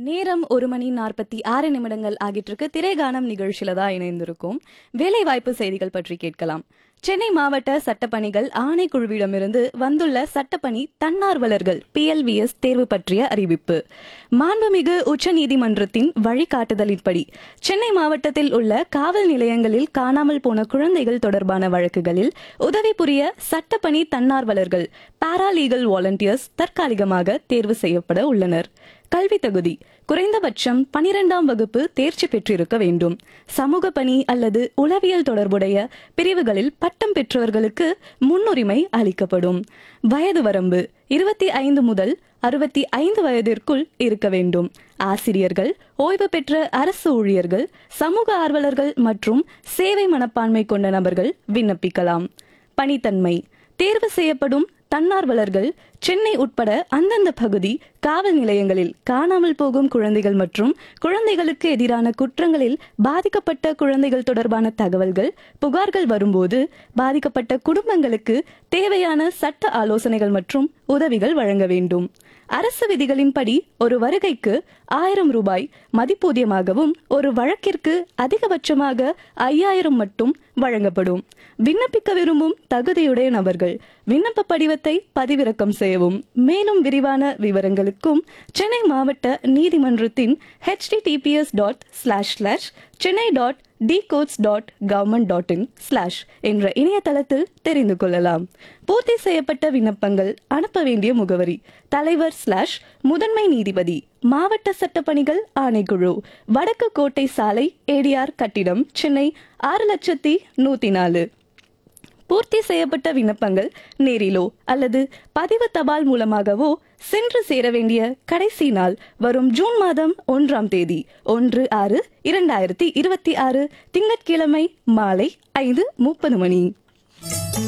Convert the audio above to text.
நேரம் ஒரு மணி நாற்பத்தி ஆறு நிமிடங்கள் ஆகிட்டு இருக்கு திரைகானம் நிகழ்ச்சியில தான் இணைந்திருக்கும் வேலைவாய்ப்பு செய்திகள் பற்றி கேட்கலாம் சென்னை மாவட்ட சட்டப்பணிகள் ஆணைக்குழுவிடமிருந்து வந்துள்ள சட்டப்பணி தன்னார்வலர்கள் பிஎல்விஎஸ் தேர்வு பற்றிய அறிவிப்பு மாண்புமிகு உச்சநீதிமன்றத்தின் வழிகாட்டுதலின்படி சென்னை மாவட்டத்தில் உள்ள காவல் நிலையங்களில் காணாமல் போன குழந்தைகள் தொடர்பான வழக்குகளில் உதவி புரிய சட்டப்பணி தன்னார்வலர்கள் பாராலீகல் வாலண்டியர்ஸ் தற்காலிகமாக தேர்வு செய்யப்பட உள்ளனர் கல்வி தகுதி குறைந்தபட்சம் பனிரெண்டாம் வகுப்பு தேர்ச்சி பெற்றிருக்க வேண்டும் சமூக பணி அல்லது உளவியல் தொடர்புடைய பிரிவுகளில் பட்டம் பெற்றவர்களுக்கு முன்னுரிமை அளிக்கப்படும் வயது வரம்பு இருபத்தி ஐந்து முதல் அறுபத்தி ஐந்து வயதிற்குள் இருக்க வேண்டும் ஆசிரியர்கள் ஓய்வு பெற்ற அரசு ஊழியர்கள் சமூக ஆர்வலர்கள் மற்றும் சேவை மனப்பான்மை கொண்ட நபர்கள் விண்ணப்பிக்கலாம் பணித்தன்மை தேர்வு செய்யப்படும் தன்னார்வலர்கள் சென்னை உட்பட அந்தந்த பகுதி காவல் நிலையங்களில் காணாமல் போகும் குழந்தைகள் மற்றும் குழந்தைகளுக்கு எதிரான குற்றங்களில் பாதிக்கப்பட்ட குழந்தைகள் தொடர்பான தகவல்கள் புகார்கள் வரும்போது பாதிக்கப்பட்ட குடும்பங்களுக்கு தேவையான சட்ட ஆலோசனைகள் மற்றும் உதவிகள் வழங்க வேண்டும் அரசு விதிகளின்படி ஒரு வருகைக்கு ஆயிரம் ரூபாய் மதிப்பூதியமாகவும் ஒரு வழக்கிற்கு அதிகபட்சமாக ஐயாயிரம் மட்டும் வழங்கப்படும் விண்ணப்பிக்க விரும்பும் தகுதியுடைய நபர்கள் விண்ணப்ப படிவத்தை பதிவிறக்கம் செய்யவும் மேலும் விரிவான விவரங்களுக்கும் சென்னை மாவட்ட நீதிமன்றத்தின் https dot slash slash Chennai dot டிகோட்ஸ் dot government dot in slash என்ற இணையதளத்தில் தெரிந்து கொள்ளலாம் பூர்த்தி செய்யப்பட்ட விண்ணப்பங்கள் அனுப்ப வேண்டிய முகவரி தலைவர் ஸ்லாஷ் முதன்மை நீதிபதி மாவட்ட சட்டப்பணிகள் ஆணைக்குழு வடக்கு கோட்டை சாலை ஏடிஆர் கட்டிடம் சென்னை ஆறு லட்சத்தி நூத்தி நாலு பூர்த்தி செய்யப்பட்ட விண்ணப்பங்கள் நேரிலோ அல்லது பதிவு தபால் மூலமாகவோ சென்று சேர வேண்டிய கடைசி நாள் வரும் ஜூன் மாதம் ஒன்றாம் தேதி ஒன்று ஆறு இரண்டாயிரத்தி இருபத்தி ஆறு திங்கட்கிழமை மாலை ஐந்து முப்பது மணி